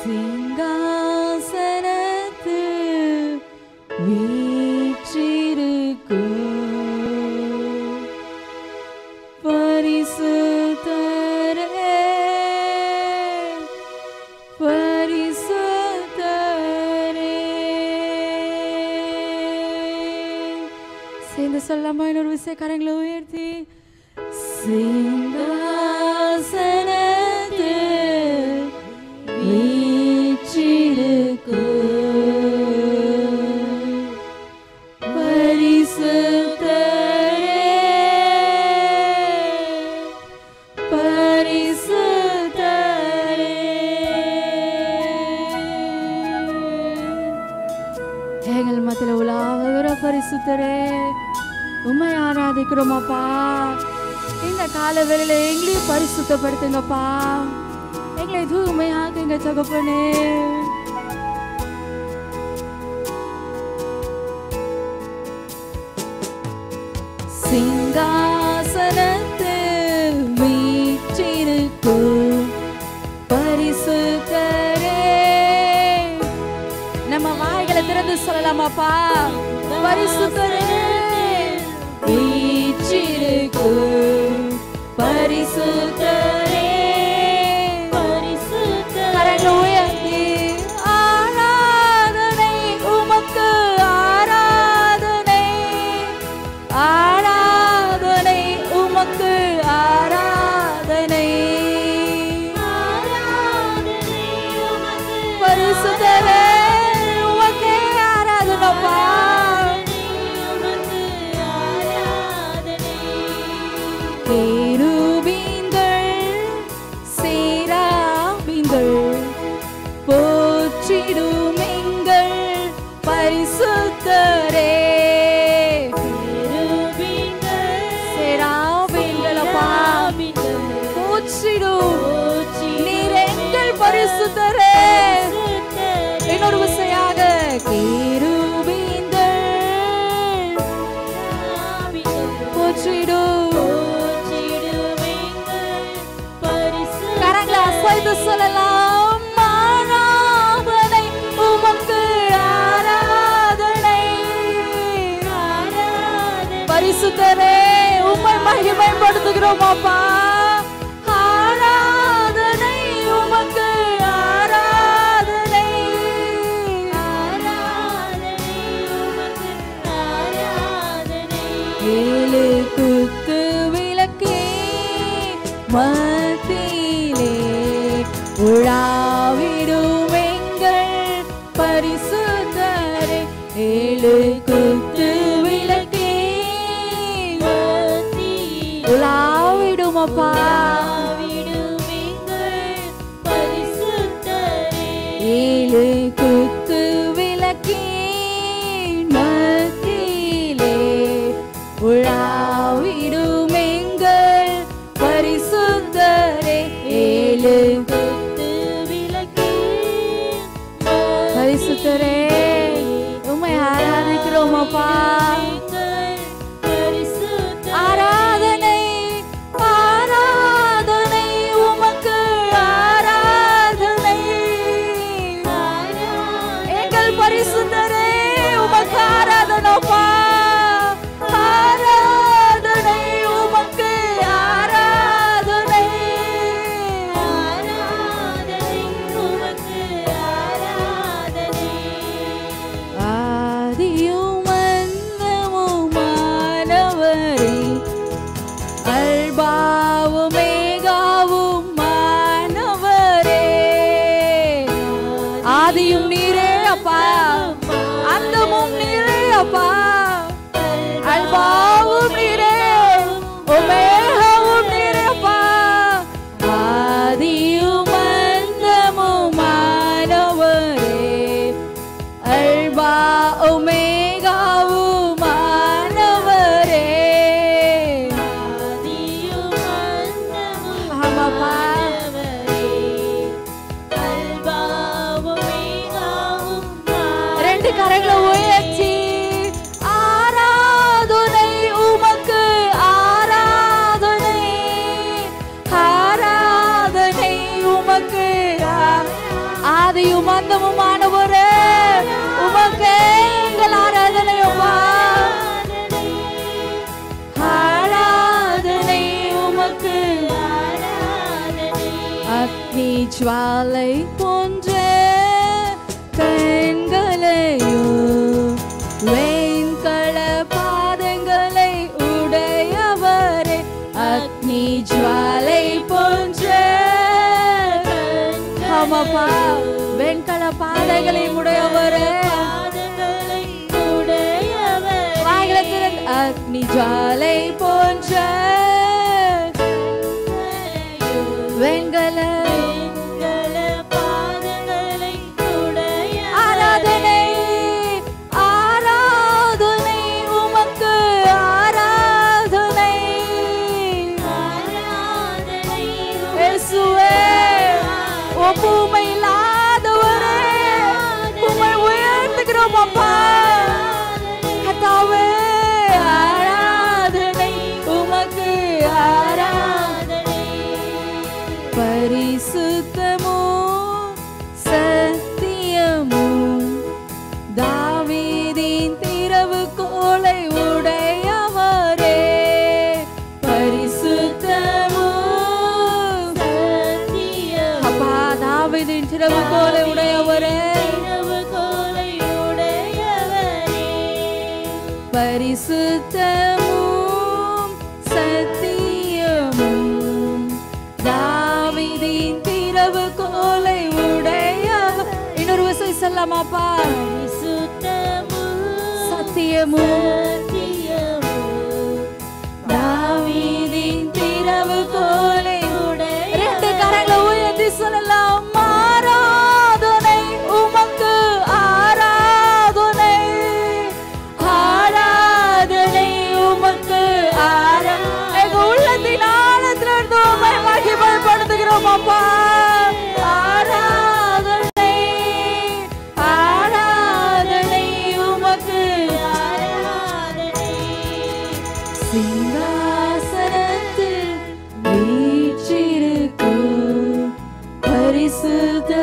சிங்காசனத்து வீற்றிருக்கு பரிசுத்தரே பரிசுத்தரே சேர்ந்து சொல்லாம இன்னொரு விஷய கரங்களை உயர்த்தி சிங்காசனத்து வீற்றிருக்கு பரிசுத்தரே பரிசுத்தரே எங்கள் மத்தியில் உலாவுகிற பரிசுத்தரே உண்மை ஆராதிக்கிறோம் அப்பா இந்த கால வேளையில எங்களையும் பரிசுத்தப்படுத்துங்கப்பா எங்களை தூய்மையாக்குங்க தகப்பனே சிங்காசனத்து வீற்றிருக்கு பரிசுத்தரே நம்ம வாய்களை திறந்து சொல்லலாமாப்பா பரிசுத்தரே வீற்றிருக்கு பரிசுத்தரே கரங்களை உயர்த்தி ஆராதனை உமக்கு ஆராதனை ஆராதனை உமக்கு ஆராதனை பரிசுத்தரே உமக்கே ஆராதனப்பா கேருபீன்கள் சேராபீன்கள் போற்றிடும் எங்கள் பரிசுத்தரே சேராபீன்களப்பா போற்றிடும் நீர் எங்கள் பரிசுத்தரே இன்னொரு விசையாக கேருபீன்கள் போற்றிடும் கரங்களை அசைத்து சொல்லலாம் ஆராதனை உமக்கு ஆராதனை பரிசுத்தரே உம்மை மகிமைப்படுத்துகிறோம் அப்பா ஆராதனை உமக்கு ஆராதனை ஏழு குத்து விளக்கே மத்தியிலே உழாவிடும் எங்கள் பரிசுத்தரே ஏழு குத்து விளக்கே உலாவிடும் ஆதியும் அந்தமுமானவரே உமக்கே எங்கள் ஆராதனையப்பா ஆராதனை உமக்கு அக்னி ஜுவாலை போன்ற கண்களையும் வெண்கல பாதங்களை உடையவரே அக்னி ஜுவாலை போன்ற ஆமாப்பா வெண்கல பாதைகளை உடையவரே வாய்களை திறந்து அக்னி ஜுவாலை போன்ற வெண்கல ஆராதனை ஆராதனை உமக்கு ஆராதனை இயேசுவே ஒப்புமை இல்லாதவரே உம்மை உயர்த்துகிறோம் அப்பா கர்த்தாவே ஆராதனை உமக்கு ஆராதனை பரிசுத்தமோ சத்தியமோ தாவீதின் திறவு கோலை உடையவரே பரிசுத்தமோ அப்பா தாவீதின் திறவு கோலை உடையவரே பரிசுத்தமும் சத்தியமும் தாவீதின் திறவு கோலை உடையவர் இன்னொரு விசை சொல்லமாப்பா சத்தியமும் தாவீதின் திறவு கோலை ரெண்டு கரங்களை உயர்த்தி சொல்லலாம் ஆராதனை உமக்கு ஆராதனை ஆராதனை உமக்கு ஆரா எங்க உள்ளத்தின் ஆழத்திலிருந்து உம்மை மகிமைப்படுத்துகிறோம் அப்பா ஆராதனை ஆராதனை உமக்கு சிங்காசனத்தில் வீற்றிருக்கும் பரிசுத்த